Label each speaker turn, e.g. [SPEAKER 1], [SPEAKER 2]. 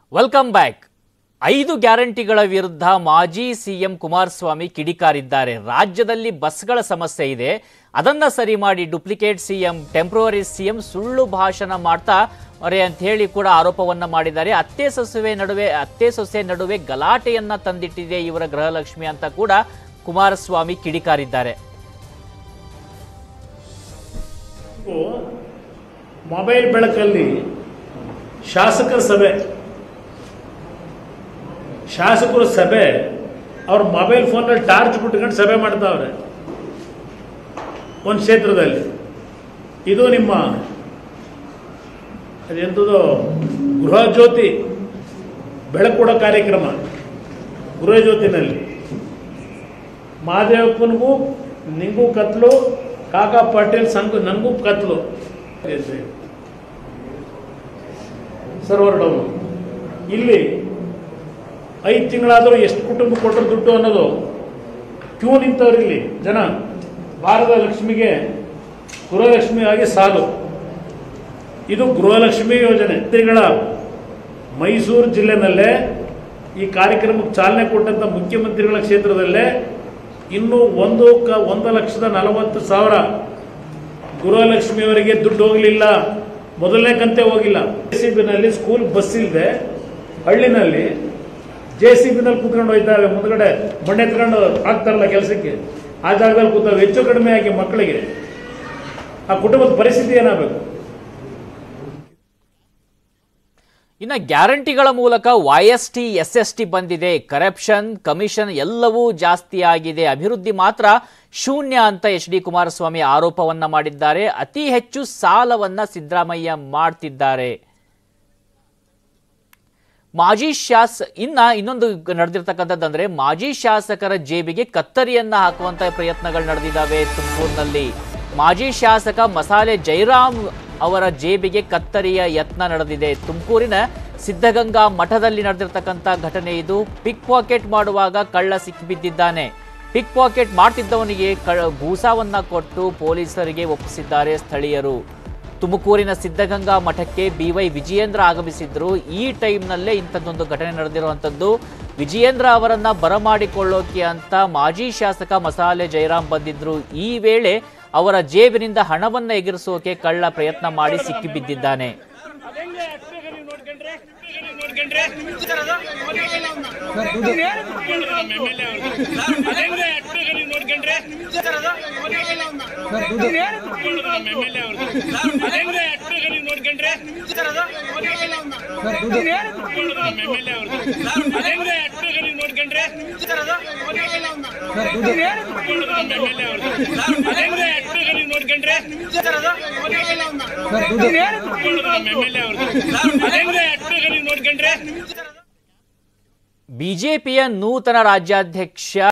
[SPEAKER 1] welcome back ಐದು ಗ್ಯಾರಂಟಿಗಳ ವಿರುದ್ಧ ಮಾಜಿ ಸಿಎಂ ಕುಮಾರಸ್ವಾಮಿ ಕಿಡಿಕಾರಿದ್ದಾರೆ ರಾಜ್ಯದಲ್ಲಿ ಬಸ್ಗಳ ಸಮಸ್ಯೆ ಇದೆ ಅದನ್ನ ಸರಿ ಮಾಡಿ ಡುಪ್ಲಿಕೇಟ್ ಸಿಎಂ ಟೆಂಪ್ರವರಿ ಸಿಎಂ ಸುಳ್ಳು ಭಾಷಣ ಮಾಡ್ತಾ ಅವರೇ ಅಂತ ಹೇಳಿ ಕೂಡ ಆರೋಪವನ್ನ ಮಾಡಿದ್ದಾರೆ ಅತ್ತೆ ಸೊಸೆ ನಡುವೆ ಅತ್ತೆ ಸೊಸೆ ನಡುವೆ ಗಲಾಟೆಯನ್ನ ತಂದಿಟ್ಟಿದೆ ಇವರ ಗೃಹಲಕ್ಷ್ಮಿ ಅಂತ ಕೂಡ ಕುಮಾರಸ್ವಾಮಿ ಕಿಡಿಕಾರಿದ್ದಾರೆ
[SPEAKER 2] ಮೊಬೈಲ್ ಬೆಳಕಲ್ಲಿ ಶಾಸಕರ ಸಭೆ ಶಾಸಕರ ಸಭೆ ಅವ್ರ ಮೊಬೈಲ್ ಫೋನಲ್ಲಿ ಟಾರ್ಚ್ ಬಿಟ್ಕೊಂಡು ಸಭೆ ಮಾಡ್ತಾವ್ರೆ ಒಂದು ಕ್ಷೇತ್ರದಲ್ಲಿ ಇದು ನಿಮ್ಮ ಅದೆಂಥದ್ದು ಗೃಹ ಜ್ಯೋತಿ ಬೆಳಕೊಡೋ ಕಾರ್ಯಕ್ರಮ ಗೃಹ ಜ್ಯೋತಿನಲ್ಲಿ ಮಹಾದೇವಪ್ಪನಿಗೂ ನಿಂಗೂ ಕತ್ಲು ಕಾಕಾ ಪಾಟೀಲ್ ಸಂಘ ನನಗೂ ಕತ್ಲು ಸರ್ವರ್ ಡೌನ್ ಇಲ್ಲಿ ಐದು ತಿಂಗಳಾದರೂ ಎಷ್ಟು ಕುಟುಂಬ ಕೊಟ್ಟರು ದುಡ್ಡು ಅನ್ನೋದು ಕ್ಯೂ ನಿಂತವ್ರು ಇಲ್ಲಿ ಜನ ಭಾರತ ಲಕ್ಷ್ಮಿಗೆ ಗೃಹಲಕ್ಷ್ಮಿ ಆಗಿ ಸಾಲು ಇದು ಗೃಹಲಕ್ಷ್ಮಿ ಯೋಜನೆ ತಿಂಗಳ ಮೈಸೂರು ಜಿಲ್ಲೆನಲ್ಲೇ ಈ ಕಾರ್ಯಕ್ರಮಕ್ಕೆ ಚಾಲನೆ ಕೊಟ್ಟಂಥ ಮುಖ್ಯಮಂತ್ರಿಗಳ ಕ್ಷೇತ್ರದಲ್ಲೇ ಇನ್ನೂ ಒಂದು ಕ ಒಂದು ಲಕ್ಷದ ನಲವತ್ತು ಸಾವಿರ ಗೃಹಲಕ್ಷ್ಮಿಯವರಿಗೆ ದುಡ್ಡು ಹೋಗಲಿಲ್ಲ ಮೊದಲನೇ ಕಂತೆ ಹೋಗಿಲ್ಲ ಜೆ ಸಿ ಬಿನಲ್ಲಿ ಸ್ಕೂಲ್ ಬಸ್ ಇಲ್ಲದೆ ಹಳ್ಳಿನಲ್ಲಿ ಜೆ ಸಿ ಬಿನಲ್ಲಿ ಕೂತ್ಕೊಂಡು ಹೋಯ್ತಾವೆ ಮುಂದ್ಗಡೆ ಮಣ್ಣೆ ಎತ್ಕೊಂಡು ಹಾಕ್ತಾರಲ್ಲ ಕೆಲಸಕ್ಕೆ ಆ ಜಾಗದಲ್ಲಿ ಕೂತಾವೆ ಹೆಚ್ಚು ಕಡಿಮೆ ಆಗಿ ಮಕ್ಕಳಿಗೆ ಆ ಕುಟುಂಬದ ಪರಿಸ್ಥಿತಿ ಏನಾಗಬೇಕು
[SPEAKER 1] ಇನ್ನು ಗ್ಯಾರಂಟಿಗಳ ಮೂಲಕ Y S T S S T ಬಂದಿದೆ ಕರಪ್ಷನ್ ಕಮಿಷನ್ ಎಲ್ಲವೂ ಜಾಸ್ತಿ ಆಗಿದೆ ಅಭಿವೃದ್ಧಿ ಮಾತ್ರ ಶೂನ್ಯ ಅಂತ ಎಚ್ ಡಿ ಕುಮಾರಸ್ವಾಮಿ ಆರೋಪವನ್ನ ಮಾಡಿದ್ದಾರೆ ಅತಿ ಹೆಚ್ಚು ಸಾಲವನ್ನ ಸಿದ್ದರಾಮಯ್ಯ ಮಾಡ್ತಿದ್ದಾರೆ ಮಾಜಿ ಶಾಸ ಇನ್ನ ಇನ್ನೊಂದು ನಡೆದಿರ್ತಕ್ಕಂಥದ್ದಂದ್ರೆ ಮಾಜಿ ಶಾಸಕರ ಜೇಬಿಗೆ ಕತ್ತರಿಯನ್ನ ಹಾಕುವಂತ ಪ್ರಯತ್ನಗಳು ನಡೆದಿದ್ದಾವೆ ತುಮಕೂರಿನಲ್ಲಿ ಮಾಜಿ ಶಾಸಕ ಮಸಾಲೆ ಜೈರಾಮ್ ಅವರ ಜೇಬಿಗೆ ಕತ್ತರಿಯ ಯತ್ನ ನಡೆದಿದೆ ತುಮಕೂರಿನ ಸಿದ್ಧಗಂಗಾ ಮಠದಲ್ಲಿ ನಡೆದಿರ್ತಕ್ಕಂಥ ಘಟನೆ ಇದು ಪಿಕ್ ಪಾಕೆಟ್ ಮಾಡುವಾಗ ಕಳ್ಳ ಸಿಕ್ಕಿಬಿದ್ದಿದ್ದಾನೆ ಪಿಕ್ ಪಾಕೆಟ್ ಮಾಡ್ತಿದ್ದವನಿಗೆ ಕ ಭೂಸಾವನ್ನ ಕೊಟ್ಟು ಪೊಲೀಸರಿಗೆ ಒಪ್ಪಿಸಿದ್ದಾರೆ ಸ್ಥಳೀಯರು ತುಮಕೂರಿನ ಸಿದ್ಧಗಂಗಾ ಮಠಕ್ಕೆ ಬಿವೈ ವಿಜಯೇಂದ್ರ ಆಗಮಿಸಿದ್ರು ಈ ಟೈಮ್ನಲ್ಲೇ ಇಂಥದ್ದೊಂದು ಘಟನೆ ನಡೆದಿರುವಂಥದ್ದು ವಿಜಯೇಂದ್ರ ಅವರನ್ನ ಬರಮಾಡಿಕೊಳ್ಳೋಕೆ ಅಂತ ಮಾಜಿ ಶಾಸಕ ಮಸಾಲೆ ಜಯರಾಮ್ ಬಂದಿದ್ರು ಈ ವೇಳೆ ಅವರ ಜೇಬಿನಿಂದ ಹಣವನ್ನ ಎಗರಿಸೋಕೆ ಕಳ್ಳ ಪ್ರಯತ್ನ ಮಾಡಿ ಸಿಕ್ಕಿಬಿದ್ದಿದ್ದಾನೆ ಬಿಜೆಪಿಯ ನೂತನ ರಾಜ್ಯಾಧ್ಯಕ್ಷ